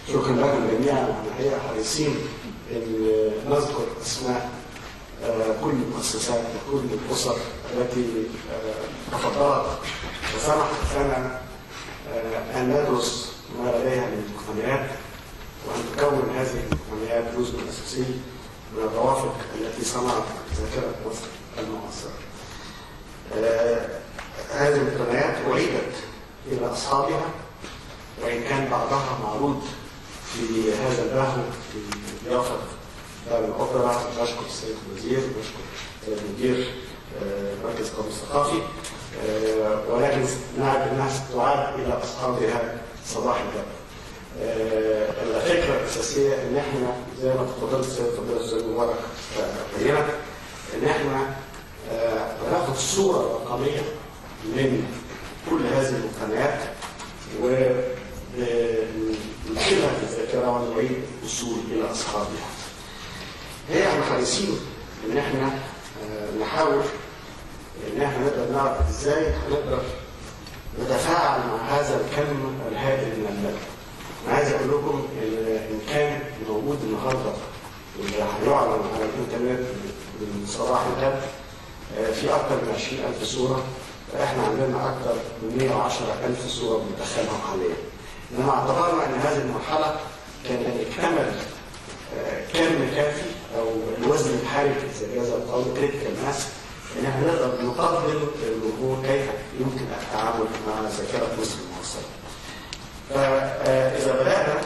شكرا لكم جميعا احنا الحقيقه حريصين ان نذكر اسماء آه، كل المؤسسات وكل الاسر التي آه، تفضلت وسمحت لنا آه، ان ندرس ما لديها من مقتنيات وان تكون هذه المقتنيات جزء اساسي من الروافق التي صنعت ذاكره مصر المعاصره. آه، هذه المقتنيات اعيدت الى اصحابها وان كان بعضها معروض في هذا البهو في ضيافه دار الاوبرا بشكر السيد الوزير بشكر مدير آه، مركز القومي الثقافي آه، ولكن نعد الناس تعاد الى اصحابها صباح الجبل. آه، الفكره الاساسيه ان احنا زي ما تفضلت السيد فضيله الاستاذ مبارك بينت ان احنا آه، بناخد صوره رقميه من كل هذه المقتنيات ونشيلها في الذاكره ونعيد الوصول الى اصحابها. هي احنا حريصين ان احنا آه، نحاول ان احنا نقدر نعرف ازاي هنقدر نتفاعل مع هذا الكم الهائل من المال. انا عايز اقول لكم ان ان كان موجود النهارده واللي هيعلن على الانترنت بالصباح ده آه، في اكثر من 20000 صوره فاحنا عندنا اكثر من 110000 صوره بندخلها حاليا. انما اعتبرنا ان هذه المرحله كان اكتمل آه، كم كافي او الوزن الحرج اذا جاز القول كريتيكال ماس ان احنا نقدر نقدم للجمهور كيف يمكن التعامل مع ذاكره مصر المعاصره. فاذا بدانا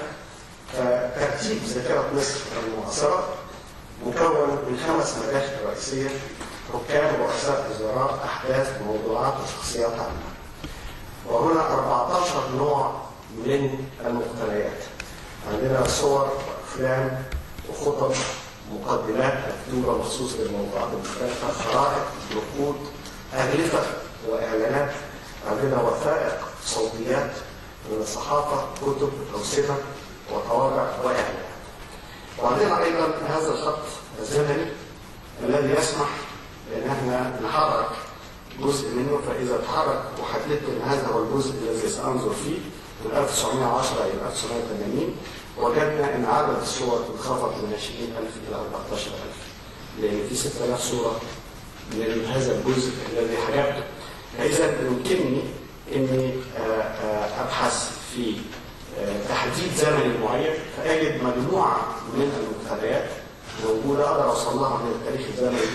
فترتيب ذاكره مصر المعاصره مكون من خمس مداخل رئيسيه حكام رؤساء وزراء احداث موضوعات وشخصيات عامه. وهنا 14 نوع من المقتنيات. عندنا صور وافلام وخطط مقدمات مكتوبه مخصوص للموضوعات المختلفه خرائط نقود اغلفه واعلانات عندنا وثائق صوتيات من الصحافه كتب اوسمه وطوابع واعلانات وعندنا ايضا هذا الخط الزمني الذي يسمح بان احنا نحرك جزء منه فاذا تحرك وحددت ان هذا هو الجزء الذي سانظر فيه من 1910 الى 1980 وجدنا ان عدد الصور انخفض من 20000 الى 14000 لان في 6000 صوره من هذا الجزء الذي حجبته فاذا يمكنني اني آه، آه، ابحث في آه، تحديد زمني معين فاجد مجموعه من المقتنيات موجوده اقدر اوصل لها من التاريخ الزمني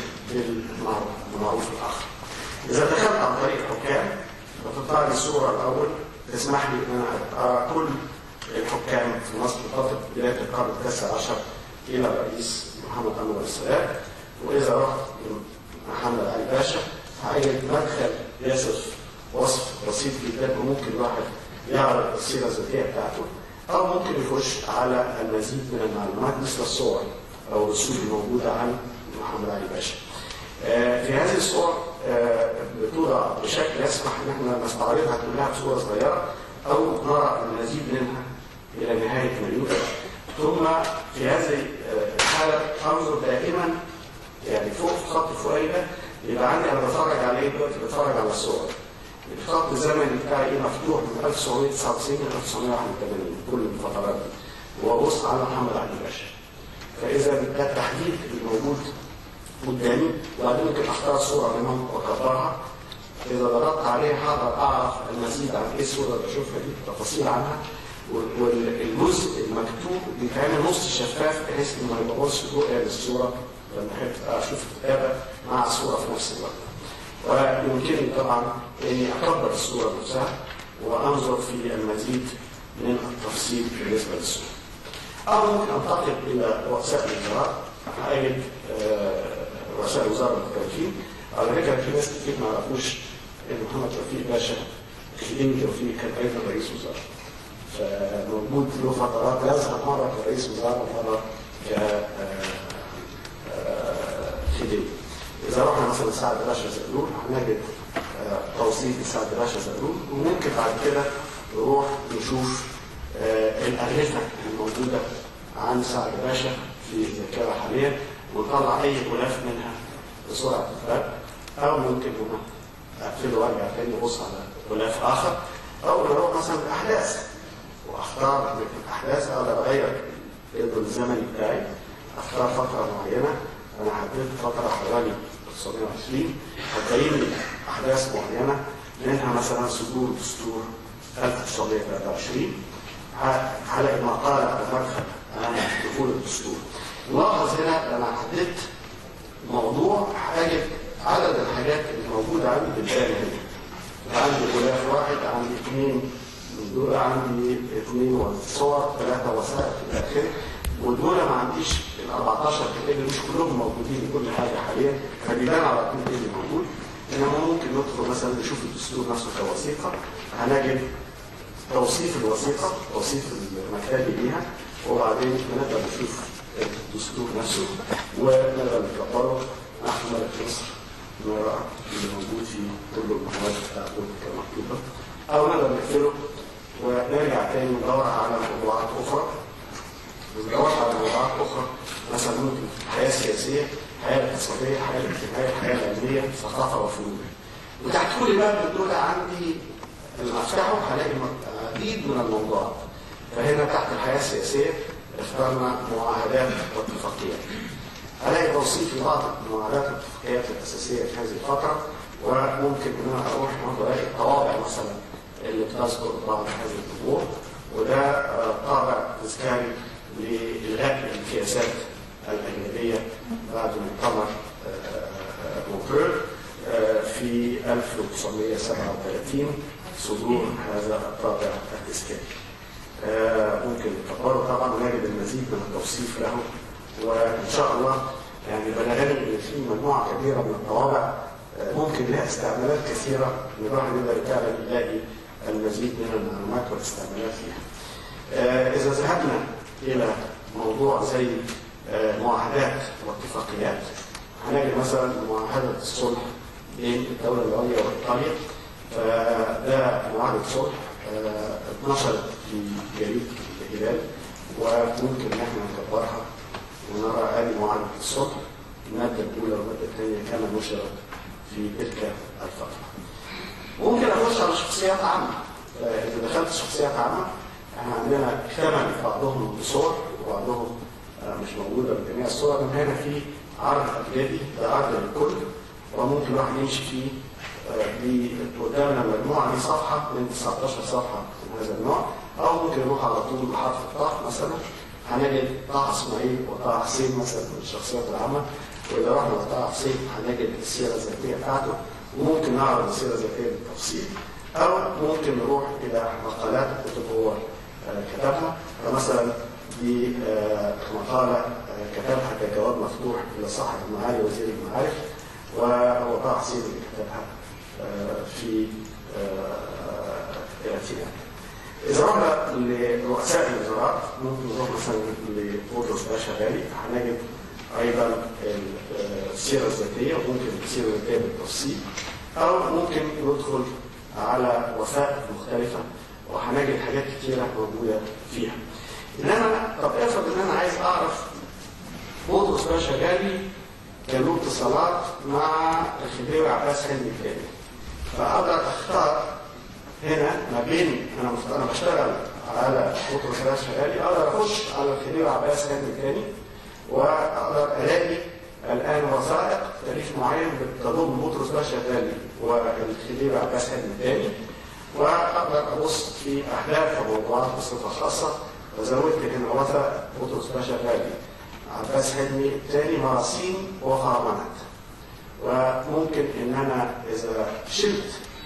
بالمعروف الاخر. اذا دخلت عن طريق حكام بتطلع لي الصوره الاول تسمح لي ان انا ارى كل الحكام في مصر فتره بدايه القرن التاسع عشر الى الرئيس محمد انور السادات واذا رحت محمد علي باشا هجد مدخل يصف وصف بسيط جدا وممكن الواحد يعرض السيره الذاتيه بتاعته او ممكن يخش على المزيد من المعلومات مثل الصور او الرسوم الموجوده عن محمد علي باشا. آه، في هذه الصور آه، بتوضع بشكل يسمح ان احنا نستعرضها كلها بصوره صغيره او نرى المزيد منها الى نهايه مليون ثم في هذه آه، الحاله انظر دائما يعني فوق في الخط الفوقاني ده يبقى عندي انا بتفرج على ايه دلوقتي بتفرج على الصور الخط الزمني بتاعي ايه مفتوح من 1999 ل 1981 كل الفترات دي وابص على محمد علي باشا فاذا ده التحديد الموجود قدامي وبعدين ممكن اختار صوره منهم واكبرها اذا ضغطت عليها هقدر اعرف المزيد عن ايه الصوره اللي بشوفها دي تفاصيل عنها وال- والجزء المكتوب بيتعمل نص شفاف بحيث انه ما يبقاش رؤيه للصوره لما احب اشوف الكتابه مع الصوره في نفس الوقت. ويمكنني طبعا اني اكبر الصوره نفسها وانظر في المزيد من التفصيل بالنسبه للصوره. او ممكن انتقل الى رؤساء الوزراء هاجد آه، رؤساء الوزراء المختلفين على فكره في ناس كتير ما يعرفوش ان محمد توفيق باشا خليل توفيق كان ايضا رئيس وزراء. فموجود له فترات يظهر مره كرئيس وزراء ومره ك آه، آه، خديوي. اذا رحنا مثلا سعد باشا زغلول هنجد آه، توصيف لسعد باشا زغلول وممكن بعد كده نروح نشوف آه، الأغلفة الموجودة عن سعد باشا في الذاكرة حاليا ونطلع أي غلاف منها بسرعة الفرق أو ممكن هنا أقفله وأرجع تاني أبص على غلاف آخر أو نروح مثلا الأحداث وأختار اختار من الاحداث اقدر اغير الجدول الزمني بتاعي اختار فتره معينه انا حددت فتره حوالي 1920 هتبين لي احداث معينه منها مثلا صدور دستور 1923 هلاقي مقاله او مدخل عن دخول الدستور نلاحظ هنا لما حددت موضوع هجد عدد الحاجات اللي موجوده عندي بالفعل هنا عندي غلاف واحد عندي اثنين من دول عندي اثنين صور ثلاثه وثائق الى اخره ودول ما عنديش ال 14 كتاب مش كلهم موجودين كل حاجه حاليا فبيبان على طول ايه اللي موجود انما ممكن ندخل مثلا نشوف الدستور نفسه كوثيقه هنجد توصيف الوثيقه توصيف المكتبي ليها وبعدين نقدر نشوف الدستور نفسه ونقدر نكبره نحن ملك مصر نرى اللي موجود في كل المحاولات بتاعته كمكتوبه او نقدر نقفله ونرجع تاني ندور على موضوعات اخرى ندور على موضوعات اخرى مثلا ممكن الحياه السياسيه الحياه الاقتصاديه الحياه الاجتماعيه الحياه العلميه الثقافه وفنون وتحت كل باب من دول عندي اللي افتحه هلاقي عديد من الموضوعات فهنا تحت الحياه السياسيه اخترنا معاهدات واتفاقيات هلاقي توصيف لبعض المعاهدات والاتفاقيات الاساسيه في هذه الفتره وممكن ان انا اروح برضه الاقي الطوابع مثلا اللي بتذكر بعض هذه الامور وده طابع تذكاري لالغاء القياسات الاجنبيه بعد مؤتمر مونتريال في 1937 صدور هذا الطابع التذكاري. ممكن نكبره طبعا ونجد المزيد من التوصيف له وان شاء الله يعني بلغني ان في مجموعه كبيره من الطوابع ممكن لها استعمالات كثيره الواحد يقدر فعلا يلاقي المزيد من المعلومات والاستعمالات فيها. اذا ذهبنا الى موضوع زي معاهدات واتفاقيات هنجد مثلا معاهده الصلح بين الدوله العليا وايطاليا فده معاهده صلح اتنشرت في جريده الهلال وممكن ان احنا نكبرها ونرى ادي معاهده الصلح الماده الاولى والماده الثانيه كما نشرت في تلك الفتره. ممكن اخش على شخصيات عامه اذا دخلت شخصيات عامه احنا عندنا اكتمل بعضهم بصور وبعضهم مش موجوده بجميع الصور انما هنا في عرض ابجدي ده عرض للكل وممكن الواحد يمشي فيه قدامنا المجموعه دي صفحه من 19 صفحه من هذا النوع او ممكن نروح على طول لحرف الطاء مثلا هنجد طه اسماعيل وطه حسين مثلا من الشخصيات العامه واذا رحنا لطه حسين هنجد السيره الذاتيه بتاعته وممكن نعرض السيره الذاتيه بالتفصيل او ممكن نروح الى مقالات كتب هو كتبها فمثلا دي مقاله كتبها كجواب مفتوح الى صاحب المعالي وزير المعارف وهو طه حسين اللي كتبها في الثلاثينات. إذا رحنا لرؤساء الوزارات ممكن نروح مثلا لبطرس باشا غالي هنجد أيضا السيرة الذاتية وممكن السيرة الذاتية بالتفصيل أو ممكن ندخل على وثائق مختلفة وهنجد حاجات كتيرة موجودة فيها. إنما طب افرض إن أنا عايز أعرف بطرس باشا غالي كان له اتصالات مع الخديوي عباس حلمي الثاني. فاقدر اختار هنا ما بين انا انا بشتغل على بطرس باشا غالي اقدر اخش على الخديوي عباس حلمي الثاني واقدر الاقي الان وثائق تاريخ معين بتضم بطرس باشا غالي والخديوي عباس حلمي الثاني واقدر ابص في احداث وموضوعات بصفه خاصه وزودت هنا وثائق بطرس باشا غالي عباس حلمي الثاني مراسيم وخرمانات وممكن ان انا اذا شلت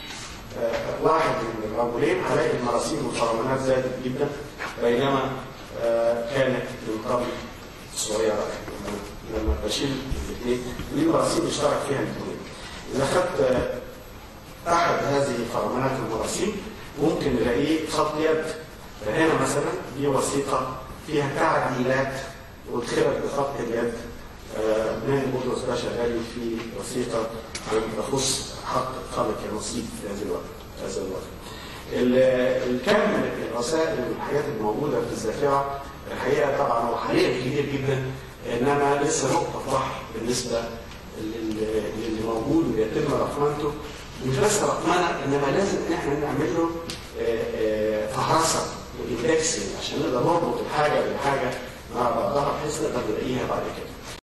واحد من الرجلين هلاقي المراسيم والفرمانات زادت جدا بينما كانت من قبل صغيره لما بشيل الاثنين دي مراسيم اشترك فيها الاثنين اذا خدت احد هذه الفرمانات المراسيم ممكن نلاقيه خط يد فهنا مثلا دي وثيقه فيها تعديلات ودخلت بخط اليد من بطرس باشا غالي في وثيقه تخص حق خلق النصيب في هذا الوقت في هذا الوقت. الكم من الرسائل والحاجات الموجوده في الذاكره الحقيقه طبعا هو حاليا كبير جدا انما لسه نقطه في بحر بالنسبه للي موجود ويتم رقمنته مش بس رقمنه انما لازم ان احنا نعمل له فهرسه اندكسنج عشان نقدر نربط الحاجه بالحاجه مع بعضها بحيث نقدر نلاقيها بعد كده.